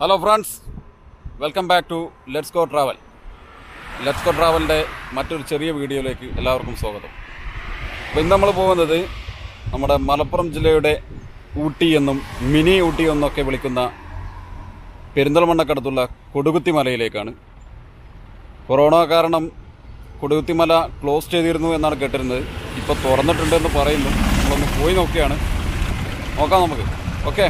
hello friends welcome back to let's go travel let's go ട്രാവലിൻ്റെ മറ്റൊരു ചെറിയ വീഡിയോയിലേക്ക് എല്ലാവർക്കും സ്വാഗതം അപ്പോൾ ഇന്ന് നമ്മൾ പോകുന്നത് നമ്മുടെ മലപ്പുറം ജില്ലയുടെ ഊട്ടി എന്നും മിനി ഊട്ടി എന്നൊക്കെ വിളിക്കുന്ന പെരിന്തൽമണ്ണക്കടുത്തുള്ള കൊടുകുത്തി മലയിലേക്കാണ് കൊറോണ കാരണം കൊടുകുത്തിമല ക്ലോസ് ചെയ്തിരുന്നു എന്നാണ് കേട്ടിരുന്നത് ഇപ്പോൾ തുറന്നിട്ടുണ്ടെന്ന് പറയുന്നു നമ്മളൊന്ന് പോയി നോക്കിയാണ് നോക്കാം നമുക്ക് ഓക്കെ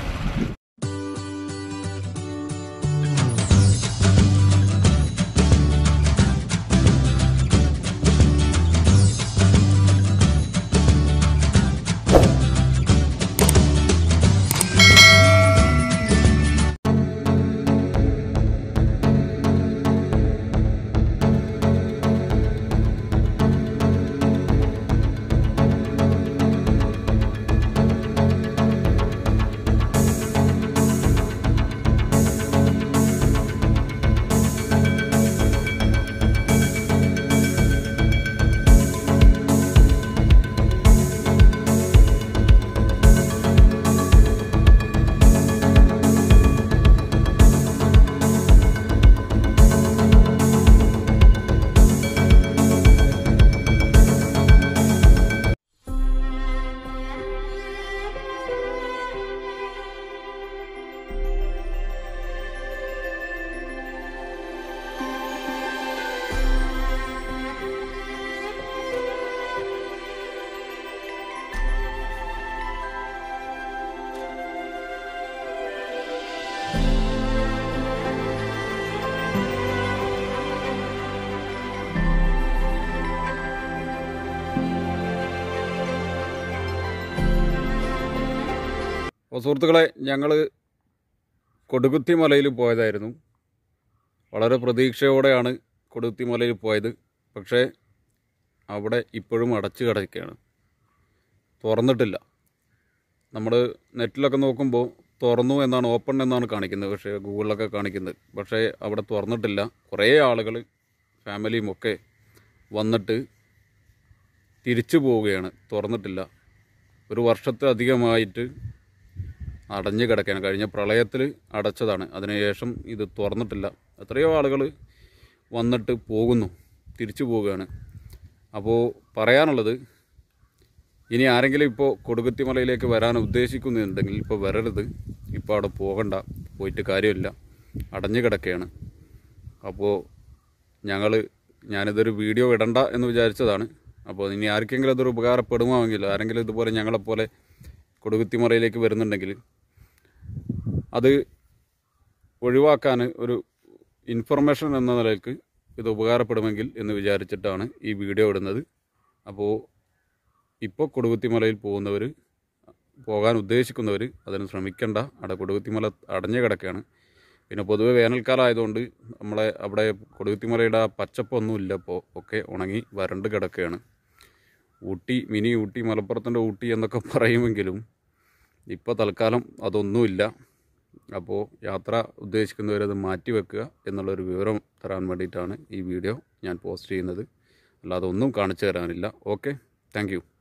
അപ്പോൾ സുഹൃത്തുക്കളെ ഞങ്ങൾ കൊടുകുത്തി മലയിൽ പോയതായിരുന്നു വളരെ പ്രതീക്ഷയോടെയാണ് കൊടുകുത്തി മലയിൽ പോയത് പക്ഷേ അവിടെ ഇപ്പോഴും അടച്ചു കിടക്കുകയാണ് തുറന്നിട്ടില്ല നമ്മൾ നെറ്റിലൊക്കെ നോക്കുമ്പോൾ തുറന്നു എന്നാണ് ഓപ്പൺ എന്നാണ് കാണിക്കുന്നത് പക്ഷേ ഗൂഗിളിലൊക്കെ കാണിക്കുന്നത് പക്ഷേ അവിടെ തുറന്നിട്ടില്ല കുറേ ആളുകൾ ഫാമിലിയും ഒക്കെ വന്നിട്ട് തിരിച്ചു പോവുകയാണ് തുറന്നിട്ടില്ല ഒരു വർഷത്തിലധികമായിട്ട് അടഞ്ഞു കിടക്കുകയാണ് കഴിഞ്ഞ പ്രളയത്തിൽ അടച്ചതാണ് അതിനുശേഷം ഇത് തുറന്നിട്ടില്ല എത്രയോ ആളുകൾ വന്നിട്ട് പോകുന്നു തിരിച്ചു പോവുകയാണ് അപ്പോൾ പറയാനുള്ളത് ഇനി ആരെങ്കിലും ഇപ്പോൾ കൊടുകുത്തിമലയിലേക്ക് വരാൻ ഉദ്ദേശിക്കുന്നുണ്ടെങ്കിൽ ഇപ്പോൾ വരരുത് ഇപ്പോൾ അവിടെ പോകണ്ട പോയിട്ട് കാര്യമില്ല അടഞ്ഞു കിടക്കുകയാണ് അപ്പോൾ ഞങ്ങൾ ഞാനിതൊരു വീഡിയോ ഇടണ്ട എന്ന് വിചാരിച്ചതാണ് അപ്പോൾ ഇനി ആർക്കെങ്കിലും അതൊരു ഉപകാരപ്പെടുമാവെങ്കിൽ ആരെങ്കിലും ഇതുപോലെ ഞങ്ങളെപ്പോലെ കൊടുകുത്തിമലയിലേക്ക് വരുന്നുണ്ടെങ്കിൽ അത് ഒഴിവാക്കാൻ ഒരു ഇൻഫർമേഷൻ എന്ന നിലയ്ക്ക് ഇത് ഉപകാരപ്പെടുമെങ്കിൽ എന്ന് വിചാരിച്ചിട്ടാണ് ഈ വീഡിയോ ഇടുന്നത് അപ്പോൾ ഇപ്പോൾ കൊടുകുത്തിമലയിൽ പോകുന്നവർ പോകാൻ ഉദ്ദേശിക്കുന്നവർ അതിന് ശ്രമിക്കേണ്ട അവിടെ കൊടുകുത്തിമല അടഞ്ഞു കിടക്കുകയാണ് പിന്നെ പൊതുവെ വേനൽക്കാലം ആയതുകൊണ്ട് നമ്മളെ അവിടെ കൊടുകുത്തിമലയുടെ ആ പച്ചപ്പൊന്നുമില്ല ഇപ്പോൾ ഒക്കെ ഉണങ്ങി വരണ്ട് കിടക്കുകയാണ് ഊട്ടി മിനി ഊട്ടി മലപ്പുറത്തിൻ്റെ ഊട്ടി എന്നൊക്കെ പറയുമെങ്കിലും ഇപ്പോൾ തൽക്കാലം അതൊന്നുമില്ല അപ്പോൾ യാത്ര ഉദ്ദേശിക്കുന്നവരത് മാറ്റി വെക്കുക എന്നുള്ളൊരു വിവരം തരാൻ വേണ്ടിയിട്ടാണ് ഈ വീഡിയോ ഞാൻ പോസ്റ്റ് ചെയ്യുന്നത് അല്ലാതെ ഒന്നും കാണിച്ചു തരാനില്ല ഓക്കെ താങ്ക്